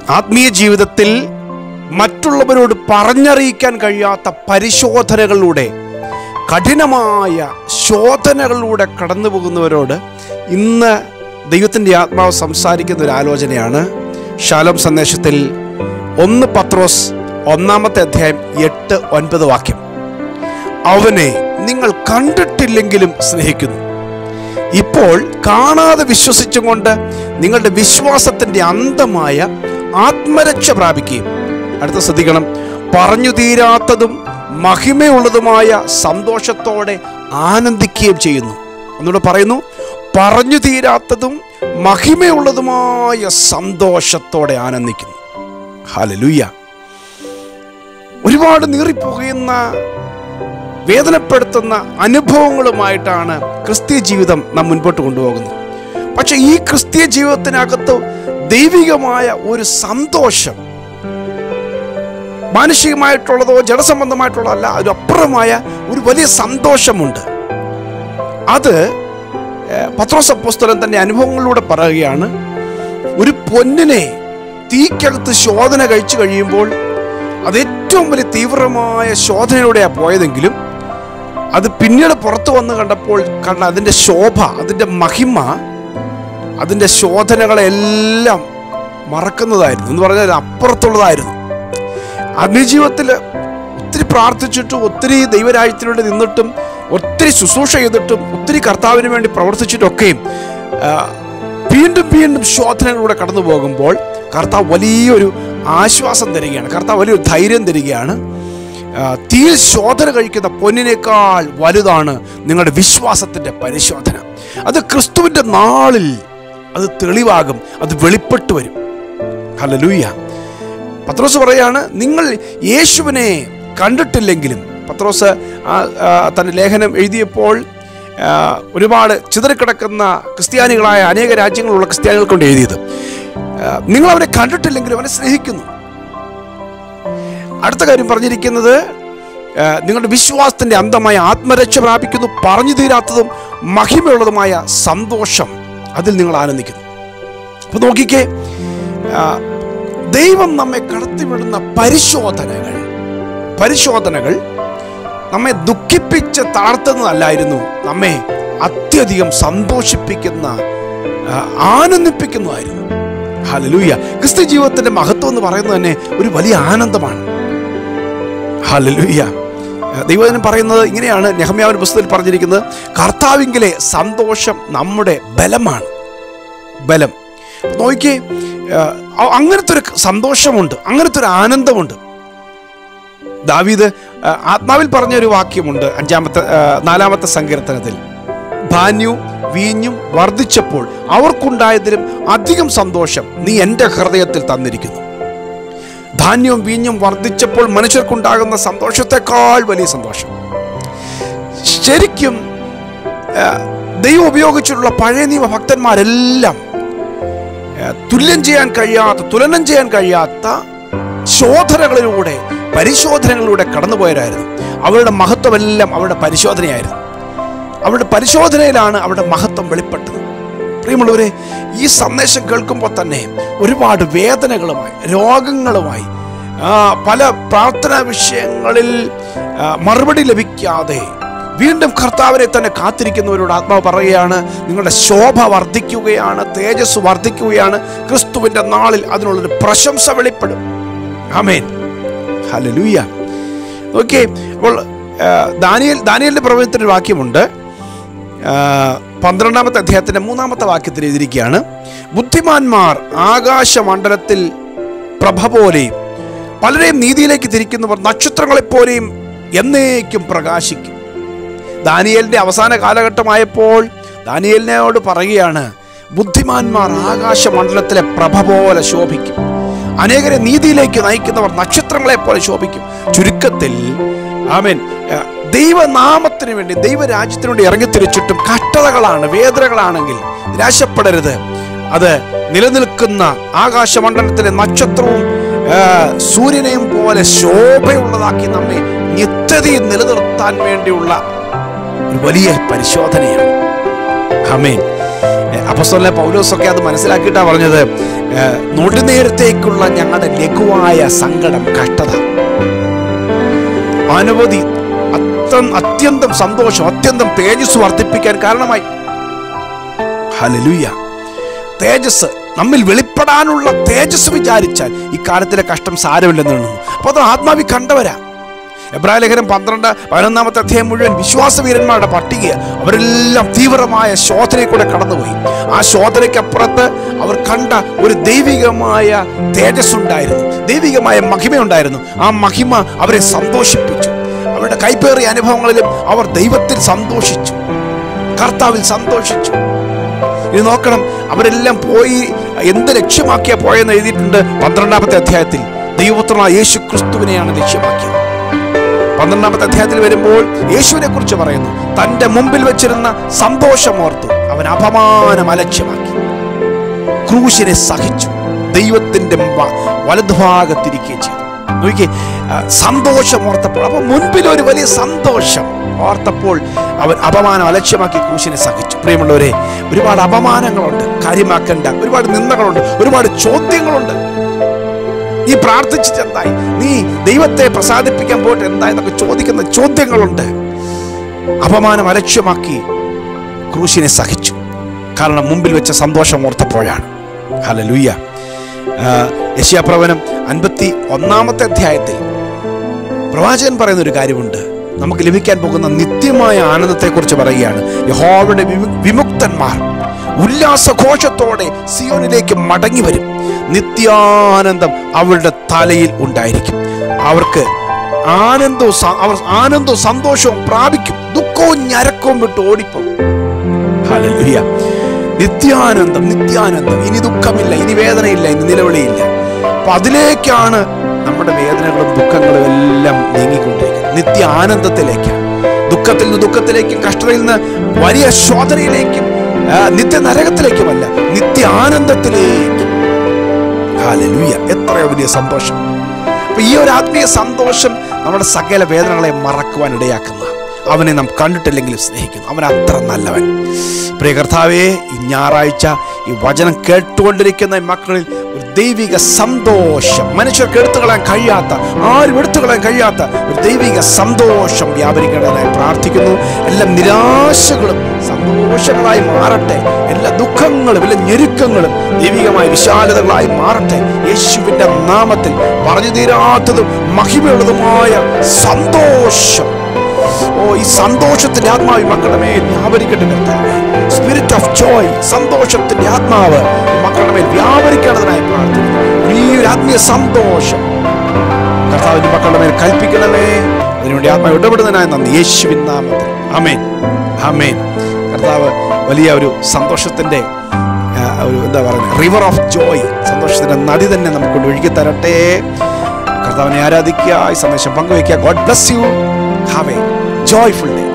ആത്മീയ ജീവിതത്തിൽ മറ്റുള്ളവരോട് പറഞ്ഞറിയിക്കാൻ കഴിയാത്ത പരിശോധനകളിലൂടെ കഠിനമായ ശോധനകളിലൂടെ കടന്നു പോകുന്നവരോട് ഇന്ന് ദൈവത്തിൻ്റെ ആത്മാവ് സംസാരിക്കുന്ന ഒരു ആലോചനയാണ് ശാലോം സന്ദേശത്തിൽ ഒന്ന് പത്രോസ് ഒന്നാമത്തെ അധ്യായം എട്ട് ഒൻപത് വാക്യം അവനെ നിങ്ങൾ കണ്ടിട്ടില്ലെങ്കിലും സ്നേഹിക്കുന്നു ഇപ്പോൾ കാണാതെ വിശ്വസിച്ചും കൊണ്ട് നിങ്ങളുടെ വിശ്വാസത്തിന്റെ അന്തമായ ആത്മരക്ഷ പ്രാപിക്കുകയും അടുത്ത ശ്രദ്ധിക്കണം പറഞ്ഞു തീരാത്തതും മഹിമയുള്ളതുമായ സന്തോഷത്തോടെ ആനന്ദിക്കുകയും ചെയ്യുന്നു ഒന്നുകൂടെ പറയുന്നു പറഞ്ഞു തീരാത്തതും മഹിമയുള്ളതുമായ സന്തോഷത്തോടെ ആനന്ദിക്കുന്നു ഹാലലൂയ്യ ഒരുപാട് നീറിപ്പോകുന്ന വേദനപ്പെടുത്തുന്ന അനുഭവങ്ങളുമായിട്ടാണ് ക്രിസ്തീയ ജീവിതം നാം മുൻപോട്ട് കൊണ്ടുപോകുന്നത് പക്ഷെ ഈ ക്രിസ്തീയ ജീവിതത്തിനകത്ത് ദൈവികമായ ഒരു സന്തോഷം മാനുഷികമായിട്ടുള്ളതോ ജഡസംബന്ധമായിട്ടുള്ളതല്ല അതിനപ്പുറമായ ഒരു വലിയ സന്തോഷമുണ്ട് അത് ഏഹ്, പത്രോസ് അപ്പോസ്തലൻ തന്റെ അനുഭവങ്ങളിലൂടെ പറയുകയാണ് ഒരു പൊന്നിനെ തീക്കകത്ത് ശോധന കഴിച്ചു കഴിയുമ്പോൾ അത് ഏറ്റവും വലിയ തീവ്രമായ ശോധനയിലൂടെയാണ് പോയതെങ്കിലും അത് പിന്നീട് പുറത്തു വന്ന് കണ്ടപ്പോൾ കണ്ട അതിൻ്റെ ശോഭ അതിൻ്റെ മഹിമ അതിൻ്റെ ശോധനകളെല്ലാം മറക്കുന്നതായിരുന്നു എന്ന് പറഞ്ഞാൽ അപ്പുറത്തുള്ളതായിരുന്നു ആത്മീയജീവിതത്തിൽ ഒത്തിരി പ്രാർത്ഥിച്ചിട്ടും ഒത്തിരി ദൈവരാജ്യത്തിനുവേണ്ടി നിന്നിട്ടും ഒത്തിരി ശുശ്രൂഷ ചെയ്തിട്ടും ഒത്തിരി കർത്താവിന് വേണ്ടി പ്രവർത്തിച്ചിട്ടൊക്കെയും ആ, വീണ്ടും വീണ്ടും ശോധനകളിലൂടെ കടന്നു പോകുമ്പോൾ കർത്താവ് വലിയൊരു ആശ്വാസം തരികയാണ് കർത്താവ് വലിയൊരു ധൈര്യം തരികയാണ് ആ, തീയിൽ ശോധന കഴിക്കുന്ന പൊന്നിനേക്കാൾ വലുതാണ് നിങ്ങളുടെ വിശ്വാസത്തിൻ്റെ പരിശോധന അത് ക്രിസ്തുവിൻ്റെ നാളിൽ അത് തെളിവാകും അത് വെളിപ്പെട്ടു വരും ഹല്ലേലൂയ പത്രോസ് പറയാണ് നിങ്ങൾ യേശുവിനെ കണ്ടിട്ടില്ലെങ്കിലും പത്രോസ് ആ, ആ, തൻ്റെ ലേഖനം എഴുതിയപ്പോൾ ആ, ഒരുപാട് ചിതറിക്കിടക്കുന്ന ക്രിസ്ത്യാനികളായ അനേക രാജ്യങ്ങളുള്ള ക്രിസ്ത്യാനികൾ കൊണ്ട് എഴുതിയത് ആ, നിങ്ങൾ അവനെ കണ്ടിട്ടില്ലെങ്കിലും അവനെ സ്നേഹിക്കുന്നു അടുത്ത കാര്യം പറഞ്ഞിരിക്കുന്നത് ആ, നിങ്ങളുടെ വിശ്വാസത്തിന്റെ അന്തമായ ആത്മരക്ഷ പ്രാപിക്കുന്നു പറഞ്ഞു തീരാത്തതും മഹിമയുള്ളതുമായ സന്തോഷം അതിൽ നിങ്ങൾ ആനന്ദിക്കുന്നു അപ്പൊ നോക്കിക്കേ ആ, ദൈവം നമ്മെ കടത്തിവിടുന്ന പരിശോധനകൾ പരിശോധനകൾ നമ്മെ ദുഃഖിപ്പിച്ച് താഴ്ത്തുന്നതല്ലായിരുന്നു നമ്മെ അത്യധികം സന്തോഷിപ്പിക്കുന്ന ആ, ആനന്ദിപ്പിക്കുന്നതായിരുന്നു ഹലലൂയ ക്രിസ്തു ജീവിതത്തിന്റെ മഹത്വം എന്ന് പറയുന്നത് തന്നെ ഒരു വലിയ ആനന്ദമാണ് ഹലലൂയ ദൈവജനം പറയുന്നത് ഇങ്ങനെയാണ് നെഹമ്യാവിന്റെ പുസ്തകത്തിൽ പറഞ്ഞിരിക്കുന്നത് കർത്താവിങ്കിലെ സന്തോഷം നമ്മുടെ ബലമാണ് ബലം നോക്കിയേ ആ, അങ്ങനത്തെ ഒരു സന്തോഷമുണ്ട് അങ്ങനത്തെ ഒരു ആനന്ദമുണ്ട് ദാവീദ് ആ, ആത്മാവിൽ പറഞ്ഞൊരു വാക്യമുണ്ട് അഞ്ചാമത്തെ ആ, നാലാമത്തെ സങ്കീർത്തനത്തിൽ ധാന്യവും വീഞ്ഞും വർദ്ധിച്ചപ്പോൾ അവർക്കുണ്ടായതിലും അധികം സന്തോഷം നീ എൻ്റെ ഹൃദയത്തിൽ തന്നിരിക്കുന്നു ധാന്യവും വീഞ്ഞും വർദ്ധിച്ചപ്പോൾ മനുഷ്യർക്കുണ്ടാകുന്ന സന്തോഷത്തെക്കാൾ വലിയ സന്തോഷം ശരിക്കും ആ, ദൈവം ഉപയോഗിച്ചിട്ടുള്ള പഴയ നിയമ ഭക്തന്മാരെല്ലാം ആ, തുല്യം ചെയ്യാൻ കഴിയാത്ത തുലനം ചെയ്യാൻ കഴിയാത്ത ശോധനകളിലൂടെ പരിശോധനകളിലൂടെ കടന്നുപോയവരായിരുന്നു അവരുടെ മഹത്വമെല്ലാം അവരുടെ പരിശോധനയായിരുന്നു അവരുടെ പരിശോധനയിലാണ് അവരുടെ മഹത്വം വെളിപ്പെട്ടത് പ്രിയമുള്ളവരെ ഈ സന്ദേശം കേൾക്കുമ്പോൾ തന്നെ ഒരുപാട് വേദനകളുമായി രോഗങ്ങളുമായി ആ, പല പ്രാർത്ഥനാ വിഷയങ്ങളിൽ ആ, മറുപടി ലഭിക്കാതെ വീണ്ടും കർത്താവിനെ തന്നെ കാത്തിരിക്കുന്നവരോട് ആത്മാവ് പറയുകയാണ് നിങ്ങളുടെ ശോഭ വർദ്ധിക്കുകയാണ് തേജസ് വർദ്ധിക്കുകയാണ് ക്രിസ്തുവിൻ്റെ നാളിൽ അതിനുള്ളൊരു പ്രശംസ വെളിപ്പെടും ആമേൻ ഹല്ലേലൂയ ഓക്കെ അപ്പോൾ ആ, ദാനിയേൽ ദാനിയലിൻ്റെ പ്രവചനത്തിൻ്റെ ഒരു വാക്യമുണ്ട് ആ, പന്ത്രണ്ടാമത്തെ അധ്യായത്തിൻ്റെ മൂന്നാമത്തെ വാക്യത്തിൽ എഴുതിയിരിക്കുകയാണ് ബുദ്ധിമാന്മാർ ആകാശമണ്ഡലത്തിൽ പ്രഭ പോലെയും പലരെയും നീതിയിലേക്ക് തിരിക്കുന്നവർ നക്ഷത്രങ്ങളെപ്പോലെയും എന്നേക്കും പ്രകാശിക്കും ദാനിയേലിൻ്റെ അവസാന കാലഘട്ടമായപ്പോൾ ദാനിയേലിനോട് പറയുകയാണ് ബുദ്ധിമാന്മാർ ആകാശമണ്ഡലത്തിലെ പ്രഭ പോലെ ശോഭിക്കും അനേകരെ നീതിയിലേക്ക് നയിക്കുന്നവർ നക്ഷത്രങ്ങളെ പോലെ ശോഭിക്കും ചുരുക്കത്തിൽ ആമേൻ ആ, ദൈവനാമത്തിന് വേണ്ടി ദൈവരാജ്യത്തിന് വേണ്ടി ഇറങ്ങിത്തിരിച്ചിട്ടും കഷ്ടതകളാണ് വേദനകളാണെങ്കിൽ നിരാശപ്പെടരുത് അത് നിലനിൽക്കുന്ന ആകാശമണ്ഡലത്തിലെ നക്ഷത്രവും ആ, സൂര്യനെയും പോലെ ശോഭയുള്ളതാക്കി നമ്മെ നിത്യതയിൽ നിലനിർത്താൻ വേണ്ടിയുള്ള ഒരു വലിയ പരിശോധനയാണ് അമേൻ അപ്പസ്തോലനെ പൗലോസൊക്കെ അത് മനസ്സിലാക്കിയിട്ടാണ് പറഞ്ഞത് ഏഹ്, നൊടിനേരത്തേക്കുള്ള ഞങ്ങളുടെ ലഘുവായ സങ്കടം കഷ്ടത അനവധി അത്യം അത്യന്തം സന്തോഷം അത്യന്തം തേജസ് വർദ്ധിപ്പിക്കാൻ കാരണമായി ഹലലുയ്യ തേജസ് നമ്മിൽ വെളിപ്പെടാനുള്ള തേജസ് വിചാരിച്ചാൽ ഈ കാലത്തിലെ കഷ്ടം സാരമില്ലെന്ന് എണ്ണുന്നു അപ്പോൾ അത് ആത്മാവി കണ്ടവരാ എബ്രാഹിം ലേഖനം പന്ത്രണ്ട് പതിനൊന്നാമത്തെ അധ്യായം മുഴുവൻ വിശ്വാസവീരന്മാരുടെ പട്ടിക അവരെല്ലാം തീവ്രമായ ശോധനയിൽ കൂടെ കടന്നുപോയി ആ ശോധനയ്ക്കപ്പുറത്ത് അവർ കണ്ട ഒരു ദൈവികമായ തേജസ് ഉണ്ടായിരുന്നു ദൈവികമായ മഹിമയുണ്ടായിരുന്നു ആ മഹിമ അവരെ സന്തോഷിപ്പിച്ചു അവരുടെ കൈപ്പേറിയ അനുഭവങ്ങളിലും അവർ ദൈവത്തിൽ സന്തോഷിച്ചു കർത്താവിൽ സന്തോഷിച്ചു ഇത് നോക്കണം അവരെല്ലാം പോയി എന്ത് ലക്ഷ്യമാക്കിയാ പോയെന്ന് എഴുതിയിട്ടുണ്ട് പന്ത്രണ്ടാമത്തെ അധ്യായത്തിൽ ദൈവപുത്രനായ യേശു ക്രിസ്തുവിനെയാണ് ലക്ഷ്യമാക്കിയത് പന്ത്രണ്ടാമത്തെ അധ്യായത്തിൽ വരുമ്പോൾ യേശുവിനെ കുറിച്ച് പറയുന്നു തന്റെ മുമ്പിൽ വെച്ചിരുന്ന സന്തോഷമോർത്തു അവൻ അപമാനം അലക്ഷ്യമാക്കി ക്രൂശിനെ സഹിച്ചു ദൈവത്തിന്റെ വ- വലതുഭാഗത്തിരിക്കുകയും ചെയ്തു നോക്കിയേ ആ, സന്തോഷം ഓർത്തപ്പോൾ അപ്പൊ മുൻപിൽ ഒരു വലിയ സന്തോഷം ഓർത്തപ്പോൾ അവൻ അപമാനം അലക്ഷ്യമാക്കി ക്രൂശിനെ സഹിച്ചു പ്രിയമുള്ളവരെ ഒരുപാട് അപമാനങ്ങളുണ്ട് കാര്യമാക്കേണ്ട ഒരുപാട് നിന്ദകളുണ്ട് ഒരുപാട് ചോദ്യങ്ങളുണ്ട് നീ പ്രാർത്ഥിച്ചിട്ട് എന്തായി നീ ദൈവത്തെ പ്രസാദിപ്പിക്കാൻ പോയിട്ട് എന്തായി എന്നൊക്കെ ചോദിക്കുന്ന ചോദ്യങ്ങളുണ്ട് അപമാനം അലക്ഷ്യമാക്കി ക്രൂശിനെ സഹിച്ചു കാരണം മുമ്പിൽ വെച്ച സന്തോഷം ഓർത്തപ്പോഴാണ് ഹലലൂയ യശ്യാപ്രവനം അൻപത്തി ഒന്നാമത്തെ അധ്യായത്തിൽ പ്രവാചകൻ പറയുന്ന ഒരു കാര്യമുണ്ട് നമുക്ക് ലഭിക്കാൻ പോകുന്ന നിത്യമായ ആനന്ദത്തെക്കുറിച്ച് പറയുകയാണ് യഹോവയുടെ വിമു- വിമുക്തന്മാർ ഉല്ലാസഘോഷത്തോടെ സിയോനിലേക്ക് മടങ്ങി വരും നിത്യാനന്ദം അവരുടെ തലയിൽ ഉണ്ടായിരിക്കും അവർക്ക് ആനന്ദവും സ- അവർ ആനന്ദവും സന്തോഷവും പ്രാപിക്കും ദുഃഖവും ഞരക്കവും വിട്ട് ഓടിപ്പോകും ഹല്ലേലൂയ. നിത്യാനന്ദം നിത്യാനന്ദം ഇനി ദുഃഖമില്ല ഇനി വേദനയില്ല ഇനി നിലവിളിയില്ല അപ്പൊ അതിലേക്കാണ് നമ്മുടെ വേദനകളും ദുഃഖങ്ങളും എല്ലാം നീങ്ങിക്കൊണ്ടിരിക്കുന്നത് നിത്യ ആനന്ദത്തിലേക്കാണ് ദുഃഖത്തിൽ നിന്ന് ദുഃഖത്തിലേക്കും കഷ്ടതയിൽ നിന്ന് വലിയ ശോധനയിലേക്കും ആ, നിത്യ നരകത്തിലേക്കുമല്ല നിത്യ ആനന്ദത്തിലേക്കും ഹല്ലേലൂയ. എത്രയോ വലിയ സന്തോഷം അപ്പൊ ഈ ഒരു ആത്മീയ സന്തോഷം നമ്മുടെ സകല വേദനകളെ മറക്കുവാൻ ഇടയാക്കുന്ന അവനെ നാം കണ്ടിട്ടില്ലെങ്കിലും സ്നേഹിക്കുന്നു അവൻ അത്ര നല്ലവൻ പ്രിയ കർത്താവേ ഈ ഞായറാഴ്ച ഈ വചനം കേട്ടുകൊണ്ടിരിക്കുന്ന ഈ മക്കളിൽ ഒരു ദൈവിക സന്തോഷം മനുഷ്യർക്ക് എടുത്തുകളയാൻ കഴിയാത്ത ആരും എടുത്തുകളയാൻ കഴിയാത്ത ഒരു ദൈവിക സന്തോഷം വ്യാപരിക്കേണ്ടതായി പ്രാർത്ഥിക്കുന്നു എല്ലാ നിരാശകളും സന്തോഷങ്ങളായി മാറട്ടെ എല്ലാ ദുഃഖങ്ങളും എല്ലാ ഞെരുക്കങ്ങളും ദൈവികമായ വിശാലതകളായി മാറട്ടെ യേശുവിന്റെ നാമത്തിൽ പറഞ്ഞു തീരാത്തതും മഹിമയുള്ളതുമായ സന്തോഷം ഓ ഈ സന്തോഷത്തിന്റെ ആത്മാവ് ഈ മക്കളുടെ മേൽ വ്യാപരിക്കട്ടെ കർത്താവേ സ്പിരിറ്റ് ഓഫ് ജോയ് സന്തോഷത്തിന്റെ ആത്മാവ് ഈ മക്കളുടെ മേൽ വ്യാപരിക്കേണ്ടതിനായി പ്രാർത്ഥിക്കുന്നു ഈ ഒരു ആത്മീയ സന്തോഷം കർത്താവിന്റെ മക്കളുടെ മേൽ കൽപ്പിക്കണമേ അതിനുവേണ്ടി ആത്മാവ് ഇടപെടുന്നതിനായി നന്ദി യേശുവിൻ നാമത്തിൽ അമേൻ അമേൻ കർത്താവ് വലിയ ഒരു സന്തോഷത്തിന്റെ ആ, ഒരു എന്താ പറയുന്നത് റിവർ ഓഫ് ജോയ് സന്തോഷത്തിന്റെ നദി തന്നെ നമുക്ക് ഒഴുകി തരട്ടെ കർത്താവിനെ ആരാധിക്കുക ഈ സന്ദേശം പങ്കുവയ്ക്കുക God bless you have a joyful day